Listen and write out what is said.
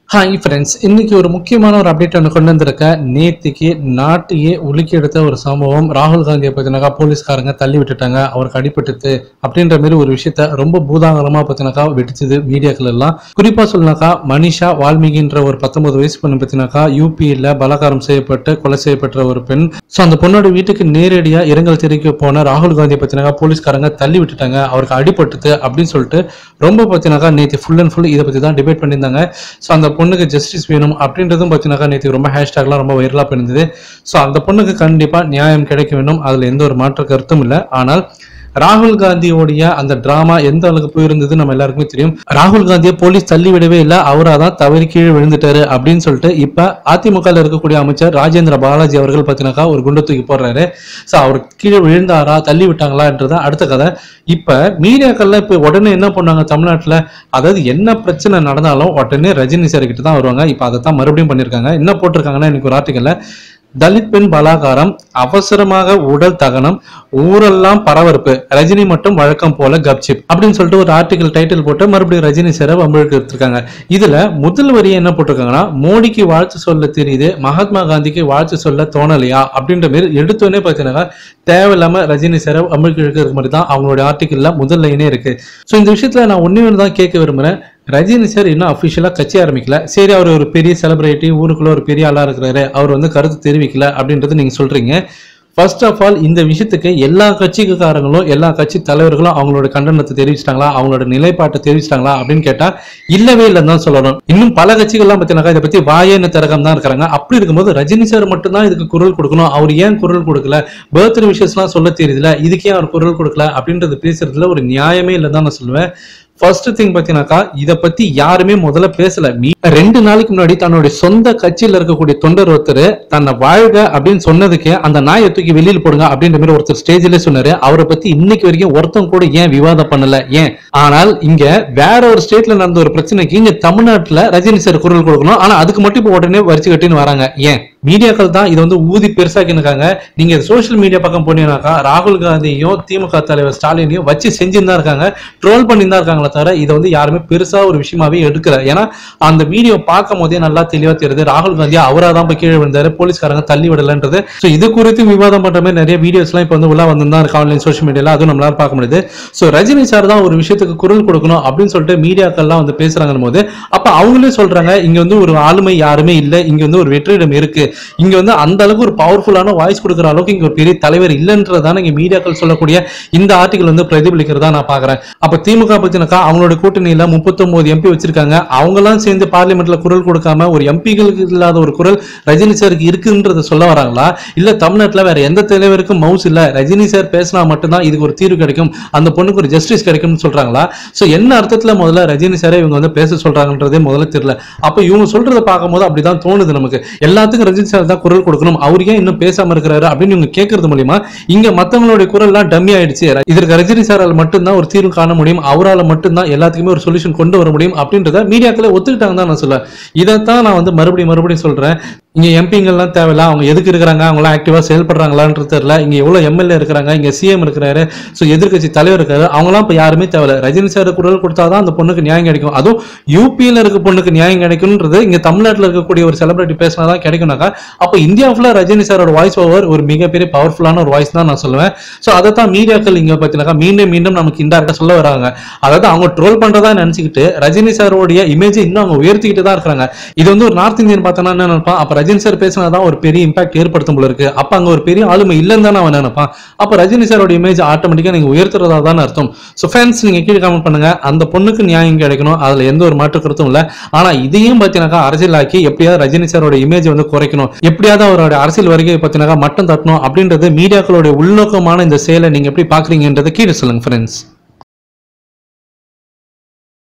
hi friends இன்னைக்கு ஒரு முக்கியமான ஒரு அப்டேட் ஒன்று கொண்டு வந்திருக்க நேத்திக்கு நாட்டையே உலுக்கி எடுத்த ஒரு சம்பவம் ராகுல் காந்தியை பத்தினாக்கா போலீஸ்காரங்க தள்ளி விட்டுட்டாங்க அவருக்கு அடிபட்டுது அப்படின்ற மாதிரி ஒரு விஷயத்த ரொம்ப பூதாகரமா பத்தினாக்கா வெடிச்சது மீடியாக்கள் எல்லாம் குறிப்பா சொல்லனாக்கா மனிஷா வால்மீகின்ற ஒரு பத்தொன்பது வயசு பொண்ணு பத்தினாக்கா யூபியில் பலாகாரம் செய்யப்பட்டு கொலை செய்யப்பட்ட ஒரு பெண் ஸோ அந்த பொண்ணோட வீட்டுக்கு நேரடியா இரங்கல் தெரிவிக்க போன ராகுல் காந்தியை பத்தினாக்கா போலீஸ்காரங்க தள்ளி விட்டுட்டாங்க அவருக்கு அடிபட்டுது அப்படின்னு சொல்லிட்டு ரொம்ப பத்தினாக்கா நேற்று ஃபுல் அண்ட் ஃபுல் இதை பத்தி தான் டிபேட் பண்ணியிருந்தாங்க ஸோ அந்த பொண்ணுக்கு ஜஸ்டிஸ் வேணும் அப்படின்றதும் பார்த்தீங்கன்னாக்கா நேற்று ரொம்ப ஹேஷ்டாக்லாம் ரொம்ப வைரலாக போயிருந்தது ஸோ அந்த பொண்ணுக்கு கண்டிப்பாக நியாயம் கிடைக்க வேண்டும் அதில் எந்த ஒரு மாற்று கருத்தும் இல்லை ஆனால் ராகுல் காந்தியோடைய அந்த டிராமா எந்த அளவுக்கு போயிருந்தது நம்ம எல்லாருக்குமே தெரியும் ராகுல் காந்தியை போலீஸ் தள்ளி விடவே இல்லை அவராக தான் தவறி கீழே விழுந்துட்டாரு அப்படின்னு சொல்லிட்டு இப்போ அதிமுகவில் இருக்கக்கூடிய அமைச்சர் ராஜேந்திர பாலாஜி அவர்கள் பார்த்தீங்கன்னாக்கா ஒரு குண்டை தூக்கி போடுறாரு ஸோ அவர் கீழே விழுந்தாரா தள்ளி விட்டாங்களான்றது அடுத்த கதை இப்போ மீடியாக்கள்ல இப்போ உடனே என்ன பண்ணாங்க தமிழ்நாட்டில் அதாவது என்ன பிரச்சனை நடந்தாலும் உடனே ரஜினி சார் கிட்ட தான் வருவாங்க இப்போ அதை தான் மறுபடியும் பண்ணியிருக்காங்க என்ன போட்டிருக்காங்கன்னா எனக்கு ஒரு ஆர்டிக்கல்ல தலித் பெண் பலாகாரம் அவசரமாக உடல் தகனம் ஊரெல்லாம் பரபரப்பு ரஜினி மட்டும் வழக்கம் போல கப்சிப் அப்படின்னு சொல்லிட்டு ஒரு ஆர்டிகல் டைட்டில் போட்டு மறுபடியும் ரஜினி சாரை வம்பிழுக்கு எடுத்திருக்காங்க இதுல முதல் வரியை என்ன போட்டிருக்காங்கன்னா மோடிக்கு வாழ்த்து சொல்ல தெரியுது மகாத்மா காந்திக்கு வாழ்த்து சொல்ல தோணலையா அப்படின்ற மாதிரி எடுத்தோடனே பார்த்தீங்கன்னா தேவையில்லாம ரஜினி சாரை வம்பிழுக்கு இழுக்கிற மாதிரி தான் அவங்களோட ஆர்டிக்கல்ல முதல் லைனே இருக்கு ஸோ இந்த விஷயத்துல நான் ஒண்ணு ஒன்று தான் கேட்க விரும்புறேன் ரஜினி சார் இன்னும் அஃபிஷியலாக கட்சி ஆரம்பிக்கல சரி அவர் ஒரு பெரிய செலிபிரிட்டி ஊருக்குள்ள ஒரு பெரிய ஆளா இருக்கிறாரு அவர் வந்து கருத்து தெரிவிக்கல அப்படின்றது நீங்க சொல்றீங்க ஃபர்ஸ்ட் ஆஃப் ஆல் இந்த விஷயத்துக்கு எல்லா கட்சிக்காரங்களும் எல்லா கட்சி தலைவர்களும் அவங்களோட கண்டனத்தை தெரிவிச்சிட்டாங்களா அவங்களோட நிலைப்பாட்டை தெரிவிச்சிட்டாங்களா அப்படின்னு கேட்டா இல்லவே இல்லைன்னு தான் சொல்லணும் இன்னும் பல கட்சிகள்லாம் பார்த்தீங்கன்னா இதை பத்தி வாயன்னு திறகம் தான் இருக்கிறாங்க அப்படி இருக்கும்போது ரஜினி சார் மட்டும்தான் இதுக்கு குரல் கொடுக்கணும் அவர் ஏன் குரல் கொடுக்கல பர்த்டே விஷயஸ்லாம் சொல்ல தெரியுதுல இதுக்கே அவர் குரல் கொடுக்கல அப்படின்றது பேசுறதுல ஒரு நியாயமே இல்லை தான் நான் சொல்லுவேன் ஃபர்ஸ்ட் திங் பார்த்தீங்கன்னாக்கா இதை பத்தி யாருமே முதல்ல பேசல மீ ரெண்டு நாளைக்கு முன்னாடி தன்னுடைய சொந்த கட்சியில இருக்கக்கூடிய தொண்டர் ஒருத்தர் தன்னை வாழ்க அப்படின்னு சொன்னதுக்கு அந்த நாயை தூக்கி வெளியில் போடுங்க அப்படின்ற மாதிரி ஒருத்தர் ஸ்டேஜ்ல சொன்னாரு அவரை பத்தி இன்னைக்கு வரைக்கும் ஒருத்தன் கூட ஏன் விவாதம் பண்ணல ஏன் ஆனால் இங்க வேற ஒரு ஸ்டேட்ல நடந்த ஒரு பிரச்சனைக்கு இங்க தமிழ்நாட்டுல ரஜினி சார் குரல் கொடுக்கணும் ஆனா அதுக்கு மட்டும் இப்போ உடனே வரிச்சு கட்டின்னு வராங்க ஏன் மீடியாக்கள் தான் இதை வந்து ஊதி பெருசாக்கினுக்காங்க நீங்க சோஷியல் மீடியா பக்கம் போனீங்கன்னாக்கா ராகுல் காந்தியும் திமுக தலைவர் ஸ்டாலினையும் வச்சு செஞ்சுன்னு தான் இருக்காங்க ட்ரோல் பண்ணி தான் இருக்காங்களே தவிர இதை வந்து யாருமே பெருசா ஒரு விஷயமாவே எடுக்கல ஏன்னா அந்த வீடியோ பார்க்கும் போதே நல்லா தெளிவா தெரியுது ராகுல் காந்தி அவரா தான் போய் கீழே விழுந்தாரு போலீஸ்காரங்க தள்ளி விடலன்றது ஸோ இது குறித்து விவாதம் பண்ற மாதிரி நிறைய வீடியோஸ் எல்லாம் இப்போ வந்து உள்ள வந்து தான் இருக்கு ஆன்லைன் சோஷியல் மீடியால அதுவும் நம்மளால பார்க்க முடியுது ஸோ ரஜினி சார் தான் ஒரு விஷயத்துக்கு குரல் கொடுக்கணும் அப்படின்னு சொல்லிட்டு மீடியாக்கள்லாம் வந்து பேசுறாங்க போது அப்ப அவங்களே சொல்றாங்க இங்க வந்து ஒரு ஆளுமை யாருமே இல்லை இங்க வந்து ஒரு வெற்றிடம் இருக்கு இங்க வந்து அந்த அளவுக்கு ஒரு பவர்ஃபுல்லான வாய்ஸ் கொடுக்குற அளவுக்கு இங்க ஒரு பெரிய தலைவர் இல்லைன்றதான இங்க மீடியாக்கள் சொல்லக்கூடிய இந்த ஆர்டிகல் வந்து பிரதிபலிக்கிறதா நான் பாக்குறேன் அப்ப திமுக பத்தினக்கா அவங்களோட கூட்டணியில முப்பத்தொன்பது எம்பி வச்சிருக்காங்க அவங்கெல்லாம் சேர்ந்து பார்லிமெண்ட்ல குரல் கொடுக்காம ஒரு எம்பிகளுக்கு இல்லாத ஒரு குரல் ரஜினி சாருக்கு இருக்குன்றத சொல்ல வராங்களா இல்ல தமிழ்நாட்டுல வேற எந்த தலைவருக்கும் மவுஸ் இல்ல ரஜினி சார் பேசினா மட்டும்தான் இதுக்கு ஒரு தீர்வு கிடைக்கும் அந்த பொண்ணுக்கு ஒரு ஜஸ்டிஸ் கிடைக்கும்னு சொல்றாங்களா சோ என்ன அர்த்தத்துல முதல்ல ரஜினி சாரை இவங்க வந்து பேச சொல்றாங்கன்றதே முதல்ல தெரியல அப்ப இவங்க சொல்றதை பார்க்கும்போது அப்படிதான் தோணுது நமக்கு எல்லாத்துக்கும் ரஜினி சார் தான் குரல் கொடுக்கணும் அவர் ஏன் இன்னும் பேசாம இருக்கிறாரு அப்படின்னு இவங்க கேட்கறது மூலியமா இங்க மத்தவங்களுடைய குரல்லாம் டம்மி ஆயிடுச்சு இதற்கு ரஜினி சாரால் மட்டும்தான் ஒரு தீர்வு காண முடியும் அவரால் மட்டும்தான் எல்லாத்துக்குமே ஒரு சொல்யூஷன் கொண்டு வர முடியும் அப்படின்றத மீடியாக்களை ஒத்துக்கிட்டாங்க தான் நான் சொல்லுவேன் இதைத்தான் நான் வந்து மறுபடியும் மறுபடியும் சொல்றேன் இங்க எம்பிங்கள்லாம் தேவையில்ல அவங்க எதுக்கு இருக்கிறாங்க அவங்களாம் ஆக்டிவா செயல்படுறாங்களான்றது தெரியல இங்க எவ்வளவு எம்எல்ஏ இருக்கிறாங்க இங்க சிஎம் இருக்கிறாரு ஸோ எதிர்க்கட்சி தலைவர் இருக்காரு அவங்களாம் இப்ப யாருமே தேவையில்ல ரஜினி சார் குரல் கொடுத்தாதான் அந்த பொண்ணுக்கு நியாயம் கிடைக்கும் அதுவும் யூபியில இருக்க பொண்ணுக்கு நியாயம் கிடைக்கும்ன்றது இங்க தமிழ்நாட்டில் இருக்கக்கூடிய ஒரு செலிபிரிட்டி பேசினாதான் கிடைக்கும்னாக்கா அப்ப இந்தியா ஃபுல்லா ரஜினி சாரோட வாய்ஸ் ஓவர் ஒரு மிகப்பெரிய பவர்ஃபுல்லான ஒரு வாய்ஸ் தான் நான் சொல்லுவேன் ஸோ அதை தான் மீடியாக்கள் இங்க பார்த்தீங்கன்னா மீண்டும் மீண்டும் நமக்கு இன்டெரக்டா சொல்ல வராங்க அதாவது அவங்க ட்ரோல் பண்றதா நினைச்சுக்கிட்டு ரஜினி சாரோடைய இமேஜ் இன்னும் அவங்க உயர்த்திக்கிட்டு தான் இருக்கிறாங்க இது வந்து ஒரு நார்த் இந்தியன் பார்த்தோன்னா என்ன நினைப்பான் அப்ப ரஜினி சார் பேசினாதான் ஒரு பெரிய இம்பாக்ட் ஏற்படுத்தும் போல இருக்கு அப்ப அங்க ஒரு பெரிய ஆளுமை இல்லைன்னு தான் அவன் நினைப்பான் அப்ப ரஜினி சாரோட இமேஜ் ஆட்டோமேட்டிக்கா நீங்க உயர்த்துறதா தான் அர்த்தம் ஸோ ஃபேன்ஸ் நீங்க கீழே கமெண்ட் பண்ணுங்க அந்த பொண்ணுக்கு நியாயம் கிடைக்கணும் அதுல எந்த ஒரு மாற்று கருத்தும் இல்ல ஆனா இதையும் பார்த்தீங்கன்னாக்கா அரசியலாக்கி எப்படியாவது ரஜினி சாரோட இமேஜ் வந்து குறைக்கணும் எப்படியாவது அவரோட அரசியல் வருகை பார்த்தீங்கன்னாக்கா மட்டம் தட்டணும் அப்படின்றது மீடியாக்களுடைய உள்நோக்கமான இந்த செயலை நீங்க எப்படி பாக்குறீங்கன்றதை கீழே சொல்லுங்க ஃப்ரெண்ட்ஸ்